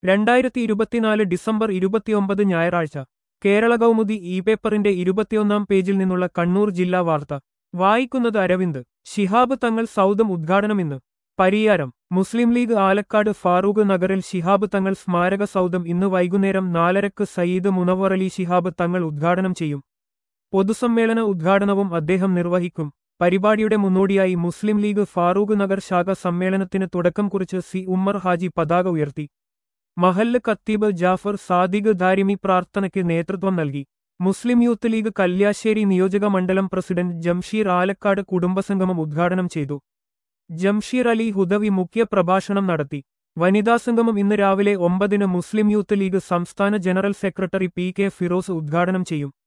രണ്ടായിരത്തി ഇരുപത്തിനാല് ഡിസംബർ ഇരുപത്തിയൊമ്പത് ഞായറാഴ്ച കേരള കൗമുദി ഇ പേപ്പറിന്റെ ഇരുപത്തിയൊന്നാം പേജിൽ നിന്നുള്ള കണ്ണൂർ ജില്ലാ വാർത്ത വായിക്കുന്നത് അരവിന്ദ് ശിഹാബ് തങ്ങൾ സൗദം ഉദ്ഘാടനം ഇന്ന് പരിയാരം മുസ്ലിം ലീഗ് ആലക്കാട് ഫാറൂഖ് നഗറിൽ ശിഹാബ് തങ്ങൾ സ്മാരക സൗദം ഇന്ന് വൈകുന്നേരം നാലരക്ക് സയ്യിദ് മുനവർ അലി ശിഹാബ് തങ്ങൾ ഉദ്ഘാടനം ചെയ്യും പൊതുസമ്മേളന ഉദ്ഘാടനവും അദ്ദേഹം നിർവഹിക്കും പരിപാടിയുടെ മുന്നോടിയായി മുസ്ലിം ലീഗ് ഫാറൂഖ് നഗർ ശാഖ സമ്മേളനത്തിന് തുടക്കം കുറിച്ച് സി ഉമ്മർ ഹാജി പതാക ഉയർത്തി മഹല്ല് കത്തീബ് ജാഫർ സാദിഖ് ദാരിമി പ്രാർത്ഥനയ്ക്ക് നേതൃത്വം നൽകി മുസ്ലിം യൂത്ത് ലീഗ് കല്യാശ്ശേരി നിയോജക മണ്ഡലം പ്രസിഡന്റ് ജംഷീർ ആലക്കാട് കുടുംബസംഗമം ഉദ്ഘാടനം ചെയ്തു ജംഷീർ അലി ഹുദവി മുഖ്യ പ്രഭാഷണം നടത്തി വനിതാ സംഗമം ഇന്ന് രാവിലെ ഒമ്പതിന് മുസ്ലിം യൂത്ത് ലീഗ് സംസ്ഥാന general secretary P K Firos ഉദ്ഘാടനം ചെയ്യും